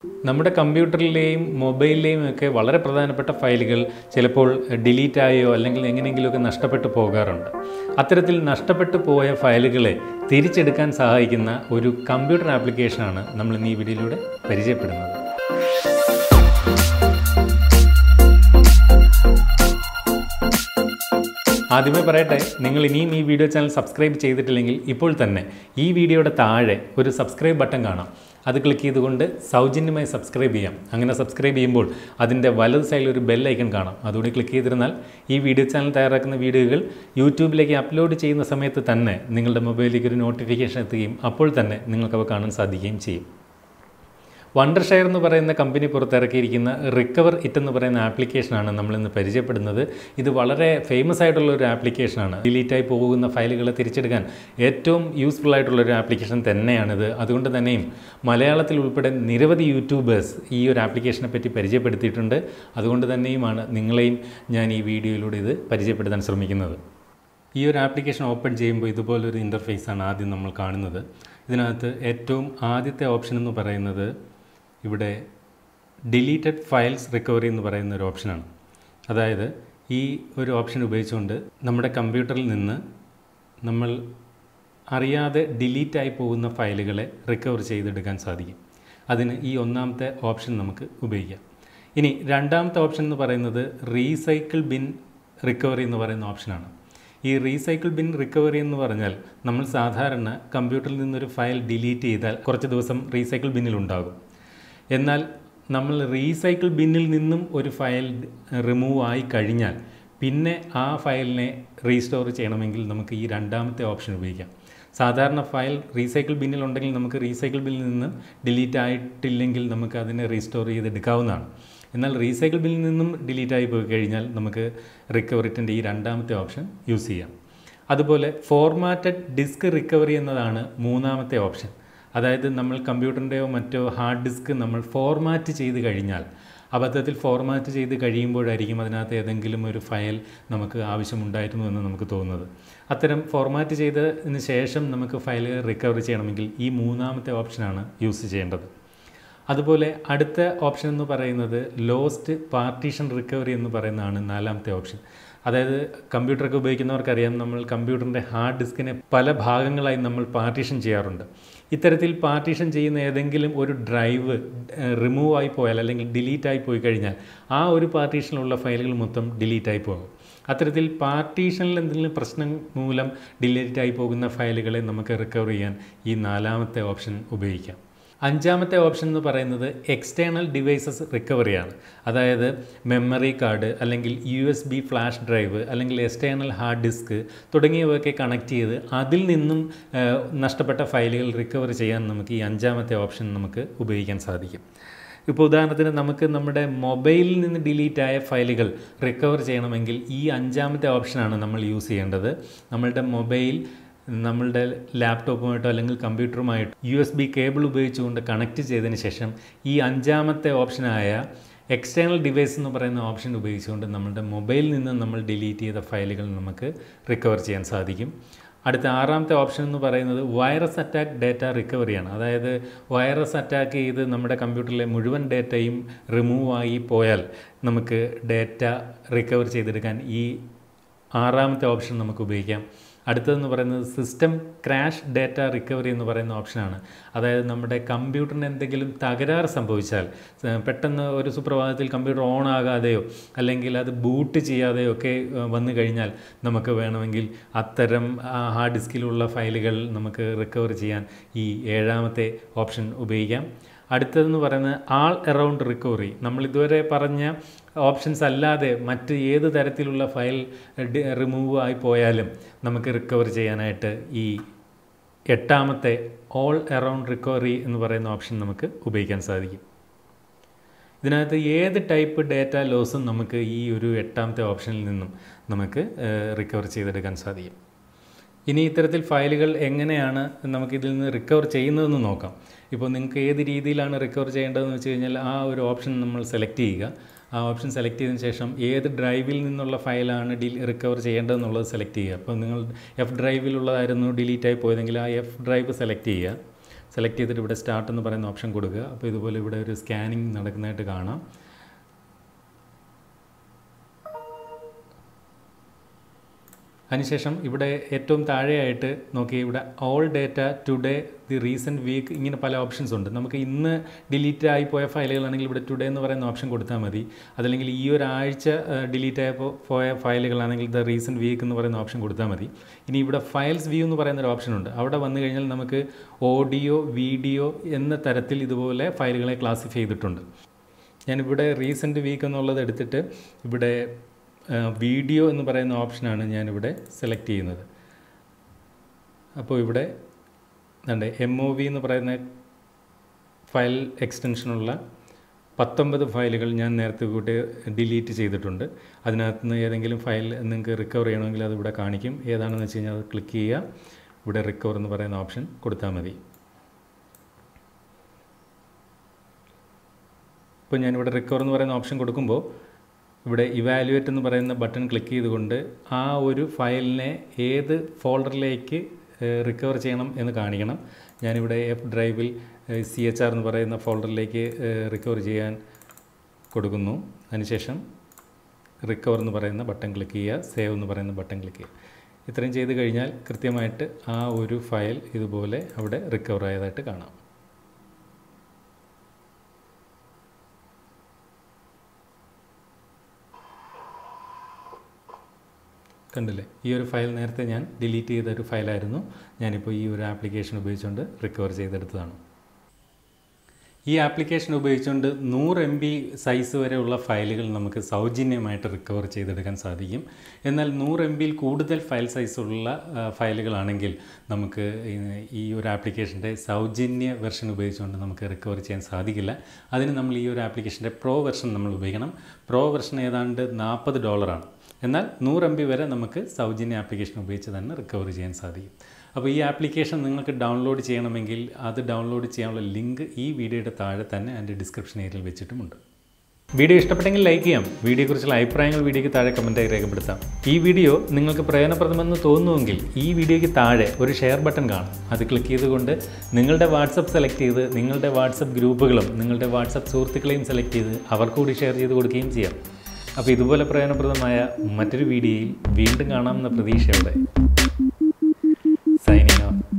നമ്മുടെ കമ്പ്യൂട്ടറിലെയും മൊബൈലിലെയും ഒക്കെ വളരെ പ്രധാനപ്പെട്ട ഫയലുകൾ ചിലപ്പോൾ ഡിലീറ്റ് ആയോ അല്ലെങ്കിൽ എങ്ങനെയെങ്കിലുമൊക്കെ നഷ്ടപ്പെട്ടു പോകാറുണ്ട് അത്തരത്തിൽ നഷ്ടപ്പെട്ടു പോയ ഫയലുകളെ തിരിച്ചെടുക്കാൻ സഹായിക്കുന്ന ഒരു കമ്പ്യൂട്ടർ ആപ്ലിക്കേഷനാണ് നമ്മൾ ഇന്ന് ഈ വീഡിയോയിലൂടെ പരിചയപ്പെടുന്നത് ആദ്യമേ പറയട്ടെ നിങ്ങൾ ഇനിയും ഈ വീഡിയോ ചാനൽ സബ്സ്ക്രൈബ് ചെയ്തിട്ടില്ലെങ്കിൽ ഇപ്പോൾ തന്നെ ഈ വീഡിയോയുടെ താഴെ ഒരു സബ്സ്ക്രൈബ് ബട്ടൺ കാണാം അത് ക്ലിക്ക് ചെയ്തുകൊണ്ട് സൗജന്യമായി സബ്സ്ക്രൈബ് ചെയ്യാം അങ്ങനെ സബ്സ്ക്രൈബ് ചെയ്യുമ്പോൾ അതിൻ്റെ വലത് സൈഡിൽ ഒരു ബെൽ ഐക്കൺ കാണാം അതുകൂടി ക്ലിക്ക് ചെയ്തിരുന്നാൽ ഈ വീഡിയോ ചാനൽ തയ്യാറാക്കുന്ന വീഡിയോകൾ യൂട്യൂബിലേക്ക് അപ്ലോഡ് ചെയ്യുന്ന സമയത്ത് തന്നെ നിങ്ങളുടെ മൊബൈലിലേക്ക് ഒരു നോട്ടിഫിക്കേഷൻ എത്തുകയും അപ്പോൾ തന്നെ നിങ്ങൾക്കവ കാണാൻ സാധിക്കുകയും ചെയ്യും വണ്ടർ ഷെയർ എന്ന് പറയുന്ന കമ്പനി പുറത്തിറക്കിയിരിക്കുന്ന റിക്കവർ ഇറ്റ് എന്ന് പറയുന്ന ആപ്ലിക്കേഷനാണ് നമ്മളിന്ന് പരിചയപ്പെടുന്നത് ഇത് വളരെ ഫേമസ് ആയിട്ടുള്ള ഒരു ആപ്ലിക്കേഷനാണ് ഡിലീറ്റായി പോകുന്ന ഫയലുകളെ തിരിച്ചെടുക്കാൻ ഏറ്റവും യൂസ്ഫുൾ ആയിട്ടുള്ള ഒരു ആപ്ലിക്കേഷൻ തന്നെയാണിത് അതുകൊണ്ട് തന്നെയും മലയാളത്തിൽ ഉൾപ്പെടെ നിരവധി യൂട്യൂബേഴ്സ് ഈ ഒരു ആപ്ലിക്കേഷനെ പറ്റി പരിചയപ്പെടുത്തിയിട്ടുണ്ട് അതുകൊണ്ട് തന്നെയുമാണ് നിങ്ങളെയും ഞാൻ ഈ വീഡിയോയിലൂടെ ഇത് പരിചയപ്പെടുത്താൻ ശ്രമിക്കുന്നത് ഈ ഒരു ആപ്ലിക്കേഷൻ ഓപ്പൺ ചെയ്യുമ്പോൾ ഇതുപോലൊരു ഇൻ്റർഫേസാണ് ആദ്യം നമ്മൾ കാണുന്നത് ഇതിനകത്ത് ഏറ്റവും ആദ്യത്തെ ഓപ്ഷൻ എന്ന് പറയുന്നത് ഇവിടെ ഡിലീറ്റഡ് ഫയൽസ് റിക്കവറി എന്ന് പറയുന്ന ഒരു ഓപ്ഷനാണ് അതായത് ഈ ഒരു ഓപ്ഷൻ ഉപയോഗിച്ചുകൊണ്ട് നമ്മുടെ കമ്പ്യൂട്ടറിൽ നിന്ന് നമ്മൾ അറിയാതെ ഡിലീറ്റായി പോകുന്ന ഫയലുകളെ റിക്കവർ ചെയ്തെടുക്കാൻ സാധിക്കും അതിന് ഈ ഒന്നാമത്തെ ഓപ്ഷൻ നമുക്ക് ഉപയോഗിക്കാം ഇനി രണ്ടാമത്തെ ഓപ്ഷൻ എന്ന് പറയുന്നത് റീസൈക്കിൾ ബിൻ റിക്കവറി എന്ന് പറയുന്ന ഓപ്ഷനാണ് ഈ റീസൈക്കിൾ ബിൻ റിക്കവറി എന്ന് പറഞ്ഞാൽ നമ്മൾ സാധാരണ കമ്പ്യൂട്ടറിൽ നിന്നൊരു ഫയൽ ഡിലീറ്റ് ചെയ്താൽ കുറച്ച് ദിവസം റീസൈക്കിൾ ബിന്നിൽ ഉണ്ടാകും എന്നാൽ നമ്മൾ റീസൈക്കിൾ ബിന്നിൽ നിന്നും ഒരു ഫയൽ റിമൂവ് ആയി കഴിഞ്ഞാൽ പിന്നെ ആ ഫയലിനെ റീസ്റ്റോർ ചെയ്യണമെങ്കിൽ നമുക്ക് ഈ രണ്ടാമത്തെ ഓപ്ഷൻ ഉപയോഗിക്കാം സാധാരണ ഫയൽ റീസൈക്കിൾ ബിന്നിൽ ഉണ്ടെങ്കിൽ നമുക്ക് റീസൈക്കിൾ ബിന്നിൽ നിന്ന് ഡിലീറ്റ് ആയിട്ടില്ലെങ്കിൽ നമുക്ക് അതിനെ റീസ്റ്റോർ ചെയ്തെടുക്കാവുന്നതാണ് എന്നാൽ റീസൈക്കിൾ ബിന്നിൽ നിന്നും ഡിലീറ്റ് ആയി പോയി കഴിഞ്ഞാൽ നമുക്ക് റിക്കവറിറ്റിൻ്റെ ഈ രണ്ടാമത്തെ ഓപ്ഷൻ യൂസ് ചെയ്യാം അതുപോലെ ഫോർമാറ്റഡ് ഡിസ്ക് റിക്കവറി എന്നതാണ് മൂന്നാമത്തെ ഓപ്ഷൻ അതായത് നമ്മൾ കമ്പ്യൂട്ടറിൻ്റെയോ മറ്റോ ഹാർഡ് ഡിസ്ക് നമ്മൾ ഫോർമാറ്റ് ചെയ്ത് കഴിഞ്ഞാൽ അബദ്ധത്തിൽ ഫോർമാറ്റ് ചെയ്ത് കഴിയുമ്പോഴായിരിക്കും അതിനകത്ത് ഏതെങ്കിലും ഒരു ഫയൽ നമുക്ക് ആവശ്യമുണ്ടായിരുന്നു എന്ന് നമുക്ക് തോന്നുന്നത് അത്തരം ഫോർമാറ്റ് ചെയ്തതിന് ശേഷം നമുക്ക് ഫയൽ റിക്കവർ ചെയ്യണമെങ്കിൽ ഈ മൂന്നാമത്തെ ഓപ്ഷനാണ് യൂസ് ചെയ്യേണ്ടത് അതുപോലെ അടുത്ത ഓപ്ഷൻ എന്ന് പറയുന്നത് ലോസ്റ്റ് പാർട്ടീഷൻ റിക്കവറി എന്ന് പറയുന്നതാണ് നാലാമത്തെ ഓപ്ഷൻ അതായത് കമ്പ്യൂട്ടറൊക്കെ ഉപയോഗിക്കുന്നവർക്കറിയാം നമ്മൾ കമ്പ്യൂട്ടറിൻ്റെ ഹാർഡ് ഡിസ്കിനെ പല ഭാഗങ്ങളായി നമ്മൾ പാർട്ടീഷൻ ചെയ്യാറുണ്ട് ഇത്തരത്തിൽ പാർട്ടീഷൻ ചെയ്യുന്ന ഏതെങ്കിലും ഒരു ഡ്രൈവ് റിമൂവ് ആയി പോയാൽ അല്ലെങ്കിൽ ഡിലീറ്റ് ആയി പോയി കഴിഞ്ഞാൽ ആ ഒരു പാർട്ടീഷനിലുള്ള ഫയലുകൾ മൊത്തം ഡിലീറ്റ് ആയി പോകും അത്തരത്തിൽ പാർട്ടീഷനിൽ എന്തെങ്കിലും പ്രശ്നം മൂലം ഡിലീറ്റ് ആയി പോകുന്ന ഫയലുകളെ നമുക്ക് റിക്കവർ ചെയ്യാൻ ഈ നാലാമത്തെ ഓപ്ഷൻ ഉപയോഗിക്കാം അഞ്ചാമത്തെ ഓപ്ഷൻ എന്ന് പറയുന്നത് എക്സ്റ്റേണൽ ഡിവൈസസ് റിക്കവറിയാണ് അതായത് മെമ്മറി കാർഡ് അല്ലെങ്കിൽ U S B flash drive അല്ലെങ്കിൽ എക്സ്റ്റേണൽ ഹാർഡ് ഡിസ്ക് തുടങ്ങിയവയൊക്കെ കണക്ട് ചെയ്ത് അതിൽ നിന്നും നഷ്ടപ്പെട്ട ഫയലുകൾ റിക്കവർ ചെയ്യാൻ നമുക്ക് ഈ അഞ്ചാമത്തെ ഓപ്ഷൻ നമുക്ക് ഉപയോഗിക്കാൻ സാധിക്കും ഇപ്പോൾ ഉദാഹരണത്തിന് നമുക്ക് നമ്മുടെ മൊബൈലിൽ നിന്ന് ഡിലീറ്റ് ആയ ഫയലുകൾ റിക്കവർ ചെയ്യണമെങ്കിൽ ഈ അഞ്ചാമത്തെ ഓപ്ഷനാണ് നമ്മൾ യൂസ് ചെയ്യേണ്ടത് നമ്മളുടെ മൊബൈൽ നമ്മളുടെ ലാപ്ടോപ്പുമായിട്ടോ അല്ലെങ്കിൽ കമ്പ്യൂട്ടറുമായിട്ടോ യു എസ് ബി കേബിൾ ഉപയോഗിച്ചുകൊണ്ട് കണക്ട് ചെയ്തതിന് ശേഷം ഈ അഞ്ചാമത്തെ ഓപ്ഷനായ എക്സ്റ്റേണൽ ഡിവൈസ് എന്ന് പറയുന്ന ഓപ്ഷൻ ഉപയോഗിച്ചുകൊണ്ട് നമ്മളുടെ മൊബൈലിൽ നിന്ന് നമ്മൾ ഡിലീറ്റ് ചെയ്ത ഫയലുകൾ നമുക്ക് റിക്കവർ ചെയ്യാൻ സാധിക്കും അടുത്ത ആറാമത്തെ ഓപ്ഷൻ എന്ന് പറയുന്നത് വൈറസ് അറ്റാക്ക് ഡേറ്റ റിക്കവറിയാണ് അതായത് വൈറസ് അറ്റാക്ക് ചെയ്ത് നമ്മുടെ കമ്പ്യൂട്ടറിലെ മുഴുവൻ ഡേറ്റയും റിമൂവ് ആയി പോയാൽ നമുക്ക് ഡേറ്റ റിക്കവർ ചെയ്തെടുക്കാൻ ഈ ആറാമത്തെ ഓപ്ഷൻ നമുക്ക് ഉപയോഗിക്കാം അടുത്തതെന്ന് പറയുന്നത് സിസ്റ്റം ക്രാഷ് ഡേറ്റ റിക്കവറി എന്ന് പറയുന്ന ഓപ്ഷനാണ് അതായത് നമ്മുടെ കമ്പ്യൂട്ടറിന് എന്തെങ്കിലും തകരാറ് സംഭവിച്ചാൽ പെട്ടെന്ന് ഒരു സുപ്രഭാതത്തിൽ കമ്പ്യൂട്ടർ ഓൺ ആകാതെയോ അല്ലെങ്കിൽ അത് ബൂട്ട് ചെയ്യാതെയോ ഒക്കെ വന്നു കഴിഞ്ഞാൽ നമുക്ക് വേണമെങ്കിൽ അത്തരം ഹാർഡ് ഡിസ്കിലുള്ള ഫയലുകൾ നമുക്ക് റിക്കവർ ചെയ്യാൻ ഈ ഏഴാമത്തെ ഓപ്ഷൻ ഉപയോഗിക്കാം അടുത്തതെന്ന് പറയുന്നത് ആൾ അറൗണ്ട് റിക്കവറി നമ്മൾ ഇതുവരെ പറഞ്ഞ ഓപ്ഷൻസ് അല്ലാതെ മറ്റ് ഏത് തരത്തിലുള്ള ഫയൽ റിമൂവ് ആയി പോയാലും നമുക്ക് റിക്കവർ ചെയ്യാനായിട്ട് ഈ എട്ടാമത്തെ ഓൾ അറൗണ്ട് റിക്കവറി എന്ന് പറയുന്ന ഓപ്ഷൻ നമുക്ക് ഉപയോഗിക്കാൻ സാധിക്കും ഇതിനകത്ത് ഏത് ടൈപ്പ് ഡേറ്റ ലോസും നമുക്ക് ഈ ഒരു എട്ടാമത്തെ ഓപ്ഷനിൽ നിന്നും നമുക്ക് റിക്കവർ ചെയ്തെടുക്കാൻ സാധിക്കും ഇനി ഇത്തരത്തിൽ ഫയലുകൾ എങ്ങനെയാണ് നമുക്കിതിൽ നിന്ന് റിക്കവർ ചെയ്യുന്നതെന്ന് നോക്കാം ഇപ്പോൾ നിങ്ങൾക്ക് ഏത് രീതിയിലാണ് റിക്കവർ ചെയ്യേണ്ടതെന്ന് വെച്ച് കഴിഞ്ഞാൽ ആ ഒരു ഓപ്ഷൻ നമ്മൾ സെലക്ട് ചെയ്യുക ആ ഓപ്ഷൻ സെലക്ട് ചെയ്തതിന് ശേഷം ഏത് ഡ്രൈവിൽ നിന്നുള്ള ഫയലാണ് ഡി റിക്കവർ ചെയ്യേണ്ടതെന്നുള്ളത് സെലക്ട് ചെയ്യുക അപ്പോൾ നിങ്ങൾ എഫ് ഡ്രൈവിലുള്ളതായിരുന്നു ഡിലീറ്റ് ആയി പോയതെങ്കിൽ ആ എഫ് ഡ്രൈവ് സെലക്ട് ചെയ്യുക സെലക്ട് ചെയ്തിട്ട് ഇവിടെ സ്റ്റാർട്ട് എന്ന് പറയുന്ന ഓപ്ഷൻ കൊടുക്കുക അപ്പോൾ ഇതുപോലെ ഇവിടെ ഒരു സ്കാനിങ് നടക്കുന്നതായിട്ട് കാണാം അതിനുശേഷം ഇവിടെ ഏറ്റവും താഴെയായിട്ട് നോക്കി ഇവിടെ all data today the recent week ഇങ്ങനെ പല ഓപ്ഷൻസ് ഉണ്ട് നമുക്ക് ഇന്ന് ഡിലീറ്റ് ആയി പോയ ഫയലുകളാണെങ്കിൽ ഇവിടെ ടുഡേ എന്ന് പറയുന്ന ഓപ്ഷൻ കൊടുത്താൽ മതി അതല്ലെങ്കിൽ ഈ ഒരാഴ്ച ഡിലീറ്റ് ആയി പോയ ഫയലുകളാണെങ്കിൽ ദ റീസെൻറ്റ് വീക്ക് എന്ന് പറയുന്ന ഓപ്ഷൻ കൊടുത്താൽ മതി ഇനി ഇവിടെ ഫയൽസ് വ്യൂ എന്ന് പറയുന്ന ഒരു ഓപ്ഷൻ ഉണ്ട് അവിടെ വന്നു കഴിഞ്ഞാൽ നമുക്ക് ഓഡിയോ വീഡിയോ എന്ന തരത്തിൽ ഇതുപോലെ ഫയലുകളെ ക്ലാസിഫൈ ചെയ്തിട്ടുണ്ട് ഞാനിവിടെ റീസെൻറ്റ് വീക്ക് എന്നുള്ളത് എടുത്തിട്ട് ഇവിടെ വീഡിയോ എന്ന് പറയുന്ന ഓപ്ഷനാണ് ഞാനിവിടെ സെലക്ട് ചെയ്യുന്നത് അപ്പോൾ ഇവിടെ എന്താണ്ട് എം ഒ വി എന്ന് പറയുന്ന ഫയൽ എക്സ്റ്റൻഷനുള്ള പത്തൊമ്പത് ഫയലുകൾ ഞാൻ നേരത്തെ കൂട്ടി ഡിലീറ്റ് ചെയ്തിട്ടുണ്ട് അതിനകത്ത് നിന്ന് ഏതെങ്കിലും ഫയൽ നിങ്ങൾക്ക് റിക്കവർ ചെയ്യണമെങ്കിൽ അത് ഇവിടെ കാണിക്കും ഏതാണെന്ന് വെച്ച് കഴിഞ്ഞാൽ അത് ക്ലിക്ക് ചെയ്യുക ഇവിടെ റിക്കവർ എന്ന് പറയുന്ന ഓപ്ഷൻ കൊടുത്താൽ മതി ഇപ്പോൾ ഞാനിവിടെ റിക്കവർ എന്ന് പറയുന്ന ഓപ്ഷൻ കൊടുക്കുമ്പോൾ ഇവിടെ ഇവാലുവേറ്റ് എന്ന് പറയുന്ന ബട്ടൺ ക്ലിക്ക് ചെയ്തുകൊണ്ട് ആ ഒരു ഫയലിനെ ഏത് ഫോൾഡറിലേക്ക് റിക്കവർ ചെയ്യണം എന്ന് കാണിക്കണം ഞാനിവിടെ എഫ് ഡ്രൈവിൽ സി എച്ച് ആർ എന്ന് പറയുന്ന ഫോൾഡറിലേക്ക് റിക്കവർ ചെയ്യാൻ കൊടുക്കുന്നു അതിനുശേഷം റിക്കവർ എന്ന് പറയുന്ന ബട്ടൺ ക്ലിക്ക് ചെയ്യുക സേവ് എന്ന് പറയുന്ന ബട്ടൺ ക്ലിക്ക് ചെയ്യുക ഇത്രയും ചെയ്ത് കഴിഞ്ഞാൽ കൃത്യമായിട്ട് ആ ഒരു ഫയൽ ഇതുപോലെ അവിടെ റിക്കവർ ആയതായിട്ട് കാണാം കണ്ടില്ലേ ഈ ഒരു ഫയൽ നേരത്തെ ഞാൻ ഡിലീറ്റ് ചെയ്ത ഒരു ഫയലായിരുന്നു ഞാനിപ്പോൾ ഈ ഒരു ആപ്ലിക്കേഷൻ ഉപയോഗിച്ചുകൊണ്ട് റിക്കവർ ചെയ്തെടുത്തതാണ് ഈ ആപ്ലിക്കേഷൻ ഉപയോഗിച്ചുകൊണ്ട് നൂറ് എം ബി സൈസ് വരെയുള്ള ഫയലുകൾ നമുക്ക് സൗജന്യമായിട്ട് റിക്കവർ ചെയ്തെടുക്കാൻ സാധിക്കും എന്നാൽ നൂറ് എം ബിയിൽ കൂടുതൽ ഫയൽ സൈസുള്ള ഫയലുകളാണെങ്കിൽ നമുക്ക് ഈ ഒരു ആപ്ലിക്കേഷൻ്റെ സൗജന്യ വെർഷൻ ഉപയോഗിച്ചുകൊണ്ട് നമുക്ക് റിക്കവർ ചെയ്യാൻ സാധിക്കില്ല അതിന് നമ്മൾ ഈ ഒരു ആപ്ലിക്കേഷൻ്റെ പ്രോ വെർഷൻ നമ്മൾ ഉപയോഗിക്കണം പ്രോ വെർഷൻ ഏതാണ്ട് നാൽപ്പത് ഡോളറാണ് എന്നാൽ നൂറ് എം ബി വരെ നമുക്ക് സൗജന്യ ആപ്ലിക്കേഷൻ ഉപയോഗിച്ച് തന്നെ റിക്കവർ ചെയ്യാൻ സാധിക്കും അപ്പോൾ ഈ ആപ്ലിക്കേഷൻ നിങ്ങൾക്ക് ഡൗൺലോഡ് ചെയ്യണമെങ്കിൽ അത് ഡൗൺലോഡ് ചെയ്യാനുള്ള ലിങ്ക് ഈ വീഡിയോയുടെ താഴെ തന്നെ അതിൻ്റെ ഡിസ്ക്രിപ്ഷൻ ഏരിയയിൽ വെച്ചിട്ടുമുണ്ട് വീഡിയോ ഇഷ്ടപ്പെട്ടെങ്കിൽ ലൈക്ക് ചെയ്യാം വീഡിയോയെക്കുറിച്ചുള്ള അഭിപ്രായങ്ങൾ വീഡിയോയ്ക്ക് താഴെ കമൻറ്റായി രേഖപ്പെടുത്താം ഈ വീഡിയോ നിങ്ങൾക്ക് പ്രയോജനപ്രദമെന്ന് തോന്നുമെങ്കിൽ ഈ വീഡിയോയ്ക്ക് താഴെ ഒരു ഷെയർ ബട്ടൺ കാണും അത് ക്ലിക്ക് ചെയ്തുകൊണ്ട് നിങ്ങളുടെ വാട്സപ്പ് സെലക്ട് ചെയ്ത് നിങ്ങളുടെ വാട്സപ്പ് ഗ്രൂപ്പുകളും നിങ്ങളുടെ വാട്സപ്പ് സുഹൃത്തുക്കളെയും സെലക്ട് ചെയ്ത് അവർക്ക് കൂടി ഷെയർ ചെയ്ത് കൊടുക്കുകയും ചെയ്യാം അപ്പോൾ ഇതുപോലെ പ്രയോജനപ്രദമായ മറ്റൊരു വീഡിയോയിൽ വീണ്ടും കാണാമെന്ന പ്രതീക്ഷയോടെ സൈനിങ് ഓഫ്